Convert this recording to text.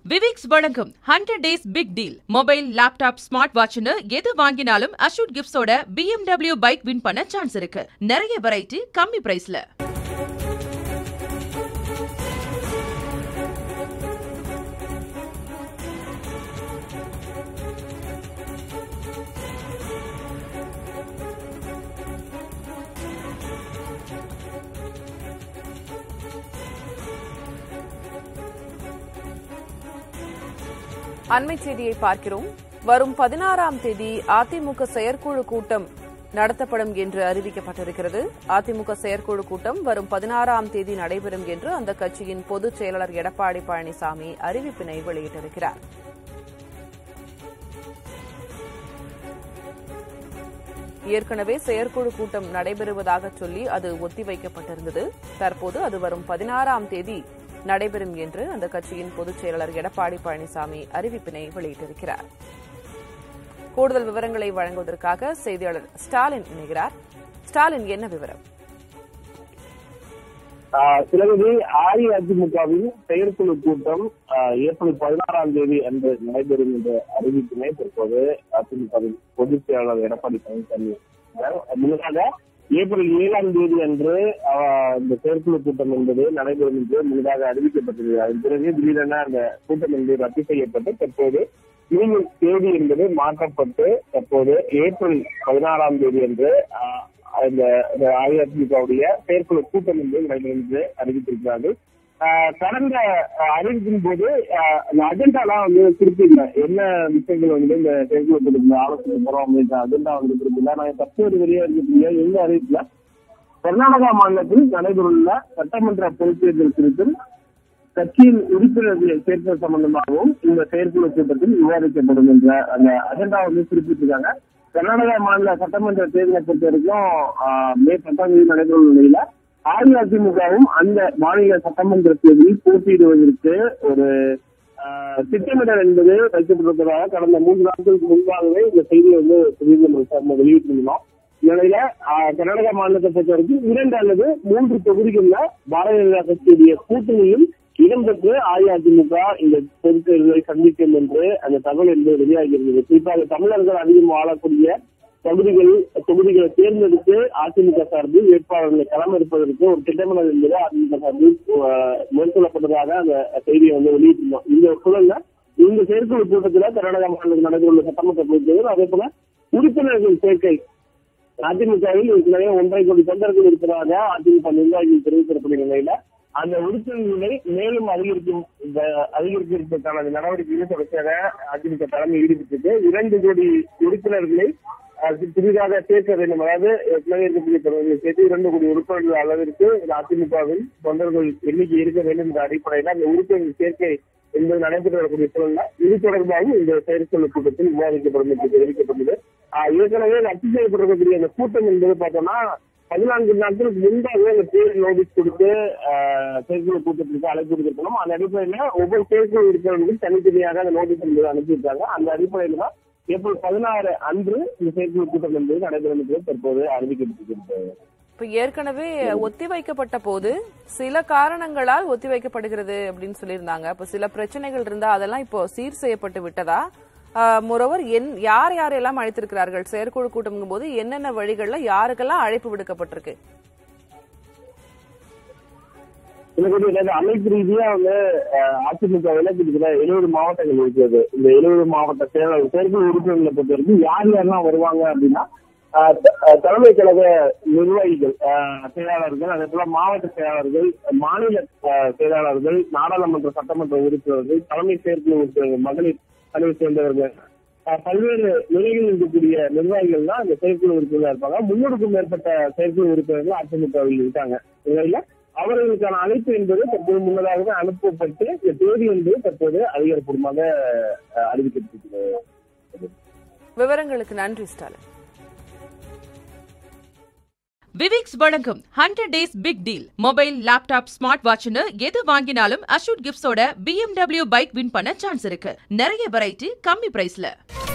விவிக்ஸ் வழங்கும் hundred days big deal mobile laptop smart வாட்ச்னு எது வாங்கினாலும் அஷூட் கிஃப்ட்ஸோட BMW பைக் வின் பண்ண சான்ஸ் இருக்கு நிறைய வெரைட்டி கம்மி பிரைஸ்ல அண்மை செய்தியை பார்க்கிறோம் வரும் பதினாறாம் தேதி அதிமுக செயற்குழு கூட்டம் நடத்தப்படும் என்று அறிவிக்கப்பட்டிருக்கிறது அதிமுக செயற்குழு கூட்டம் வரும் பதினாறாம் தேதி நடைபெறும் என்று அந்த கட்சியின் பொதுச் செயலாளர் எடப்பாடி பழனிசாமி அறிவிப்பினை வெளியிட்டிருக்கிறார் ஏற்கனவே செயற்குழு கூட்டம் நடைபெறுவதாக சொல்லி அது ஒத்திவைக்கப்பட்டிருந்தது தற்போது அது வரும் பதினாறாம் தேதி நடைபெறும் என்று அந்த கட்சியின் பொதுச் செயலாளர் எடப்பாடி பழனிசாமி அறிவிப்பினை வெளியிட்டிருக்கிறார் கூடுதல் விவரங்களை வழங்குவதற்காக செய்தியாளர் ஸ்டாலின் இணைகிறார் ஸ்டாலின் என்ன விவரம் சிலகதி அஇஅதிமுகவின் செயற்குழு கூட்டம் ஆஹ், ஏப்ரல் பதினாறாம் தேதி அன்று நடைபெறும் என்ற அறிவிப்பினை தற்போது அதிமுகவின் பொதுச் செயலாளர் எடப்பாடி பழனிசாமி இருக்கிறார். முன்னதாக ஏப்ரல் ஏழாம் தேதி அன்று ஆஹ், இந்த செயற்குழு கூட்டம் என்பது நடைபெறும் என்று முன்னதாக அறிவிக்கப்பட்டது அதன் பிறகு திடீரென அந்த கூட்டம் என்பது ரத்து செய்யப்பட்டு தற்போது இனிமேல் தேதி என்பது மாற்றப்பட்டு தற்போது ஏப்ரல் பதினாறாம் தேதி அன்று ஆஹ், இந்த இந்த அஇஅதிமுகவுடைய செயற்குழு கூட்டம் என்று நடைபெறும் என்று அறிவித்திருக்கிறார்கள் ஆஹ் கடந்த ஆஹ், அறிவிப்பின் போது ஆஹ், அந்த அஜெண்டாலாம் வந்து குறிப்பிடல என்ன விஷயங்கள் வந்து இந்த செயற்குழு கூட்டத்தில் ஆலோசனை போறோம் அப்படின்ற அஜெண்டா வந்து குறிப்பிடல நான் தற்போது வெளியே இருக்கக்கூடிய எந்த அறிவிப்புல கர்நாடகா மாநிலத்தில் நடைபெறவுள்ள சட்டமன்ற பொதுத்தேர்தல் குறித்தும் கட்சியின் உறுப்பினர்களை சேர்ப்பது சம்பந்தமாகவும் இந்த செயற்குழு கூட்டத்தில் விவாதிக்கப்படும் என்ற அந்த அஜெண்டா வந்து குறிப்பிட்டிருக்காங்க கர்நாடகா மாநில சட்டமன்ற தேர்தலை பொறுத்த வரைக்கும் ஆஹ், மே பத்தாம் தேதி நடைபெறும் நிலையில அஇஅதிமுகவும் அந்த மாநில சட்டமன்ற தேர்தலில் போட்டியிடுவதற்கு ஒரு ஆஹ், திட்டமிடல் என்பது வைக்கப்பட்டிருப்பதாக கடந்த மூன்று நாட்களுக்கு முன்பாகவே இந்த செய்தியை வந்து திடீர்னு வெளியிட்டிருந்தோம் நிலையில ஆஹ், கர்நாடகா மாநிலத்தை பொறுத்த வரைக்கும் இரண்டு அல்லது மூன்று தொகுதிகள்ல பாரதிய ஜனதா கட்சியுடைய கூட்டணியில் இடம்பெற்று அஇஅதிமுக இந்த பொதுத் தேர்தலை சந்திக்கும் என்று அந்த தகவல் என்பது வெளியாகி இருந்தது குறிப்பாக தமிழர்கள் அதிகம் வாழக்கூடிய பகுதிகள் தொகுதிகளை தேர்ந்தெடுத்து அதிமுக சார்பில் வேட்பாளர்களை களமிருப்பதற்கு ஒரு திட்டமிடல் என்பது அதிமுக சார்பில் ஆஹ், மேற்கொள்ளப்பட்டதாக அந்த செய்தியை வந்து வெளியிட்டிருந்தோம் இந்த சூழல்ல இந்த செயற்குழு கூட்டத்தில் கர்நாடகா மாநிலத்தில் நடைபெறுள்ள சட்டமன்ற பொதுத்தேர்தல் அதே போல உறுப்பினர்கள் சேர்க்கை அதிமுகவில் ஏற்கனவே ஒன்றரை கோடி தொண்டர்கள் இருப்பதாக அதிமுக நிர்வாகிகள் தெரிவித்திருக்கிற நிலையில அந்த உறுப்பினர்களை மேலும் அதிகரிக்கும் இந்த அதிகரிப்பதற்கான நடவடிக்கைகளை தொடர்ச்சியாக அதிமுக தலைமை ஈடுபட்டிருக்கு இரண்டு கோடி உறுப்பினர்களை அஹ், புதிதாக சேர்க்க வேண்டும் அதாவது ஏற்கனவே இருக்கக்கூடிய தொண்டர்களை சேர்த்து இரண்டு கோடி உறுப்பினர்கள் அளவிற்கு இந்த அதிமுகவில் தொண்டர்கள் எண்ணிக்கை இருக்க வேண்டும் என்ற அடிப்படையில் அந்த உறுப்பினர்கள் சேர்க்கை என்பது நடைபெற்று வரக்கூடிய சூழல்ல இது தொடர்பாகவும் இந்த செயற்குழு கூட்டத்தில் விவாதிக்கப்படும் என்று தெரிவிக்கப்பட்டது ஆஹ் ஏற்கனவே ரத்து செய்யப்பட்டிருக்கக்கூடிய அந்த கூட்டம் என்பது பார்த்தோம்னா பதினான்கு நாட்களுக்கு முன்பாகவே அந்த பேர் நோட்டீஸ் கொடுத்து ஆஹ், செயற்குழு கூட்டத்திற்கு அழைப்பு கொடுத்திருக்கணும் அந்த அடிப்படையில ஒவ்வொரு செயற்குழு உறுப்பினர்களுக்கும் தனித்தனியாக அந்த நோட்டீஸ் என்பது அனுப்பியிருக்காங்க அந்த அடிப்படையில தான் ஏப்ரல் பதினாறு அன்று இந்த செயற்குழு கூட்டம் என்பது நடைபெறும் என்று தற்போது அறிவிக்கப்பட்டிருக்கிறது இப்ப ஏற்கனவே ஒத்திவைக்கப்பட்ட போது சில காரணங்களால் ஒத்திவைக்கப்படுகிறது அப்படின்னு சொல்லியிருந்தாங்க அப்ப சில பிரச்சனைகள் இருந்தா அதெல்லாம் இப்போ சீர் செய்யப்பட்டு விட்டதா முறவர் என் யார் யாரெல்லாம் அழைத்திருக்கிறார்கள் செயற்குழு கூட்டம்ங்கும் போது என்னென்ன வழிகள்ல யாருக்கெல்லாம் அழைப்பு விடுக்கப்பட்டிருக்கு இதுல கூட ஏதாவது அமைப்பு ரீதியா வந்து அஹ், அதிமுகவில கிட்டத்தட்ட எழுபது மாவட்டங்கள் இருக்கிறது இந்த எழுபது மாவட்ட செயலாளர் செயற்குழு உறுப்பினர்களை பொறுத்த வரைக்கும் யார் யாரெல்லாம் வருவாங்க அப்படின்னா அஹ், த- அஹ், தலைமை கழக நிர்வாகிகள் அஹ், செயலாளர்கள் அதே போல மாவட்ட செயலாளர்கள் மாநில அஹ், செயலாளர்கள் நாடாளுமன்ற சட்டமன்ற உறுப்பினர்கள் தலைமை செயற்குழு உறுப்பினர்கள் மகளிர் அணியை சேர்ந்தவர்கள் அஹ், பல்வேறு நிலைகளில் இருக்கக்கூடிய நிர்வாகிகள் தான் இந்த செயற்குழு உறுப்பினர்களா இருப்பாங்க முன்னூறுக்கும் மேற்பட்ட செயற்குழு உறுப்பினர்கள் அதிமுகவில் இருக்காங்க இதனால அவர்களுக்கான அழைப்பு என்பது தற்போது முன்னதாகவே அனுப்பப்பட்டு இந்த தேதி என்பது தற்போது அதிகாரப்பூர்வமாக அஹ், அறிவிக்கப்பட்டிருக்கிறது விவரங்களுக்கு நன்றி ஸ்டாலின் விவிக்ஸ் வழங்கும் hundred days big deal mobile laptop smart வாட்ச்னு எது வாங்கினாலும் அஷூட் கிஃப்ட்ஸோட BMW பைக் வின் பண்ண சான்ஸ் இருக்கு நிறைய வெரைட்டி கம்மி பிரைஸ்ல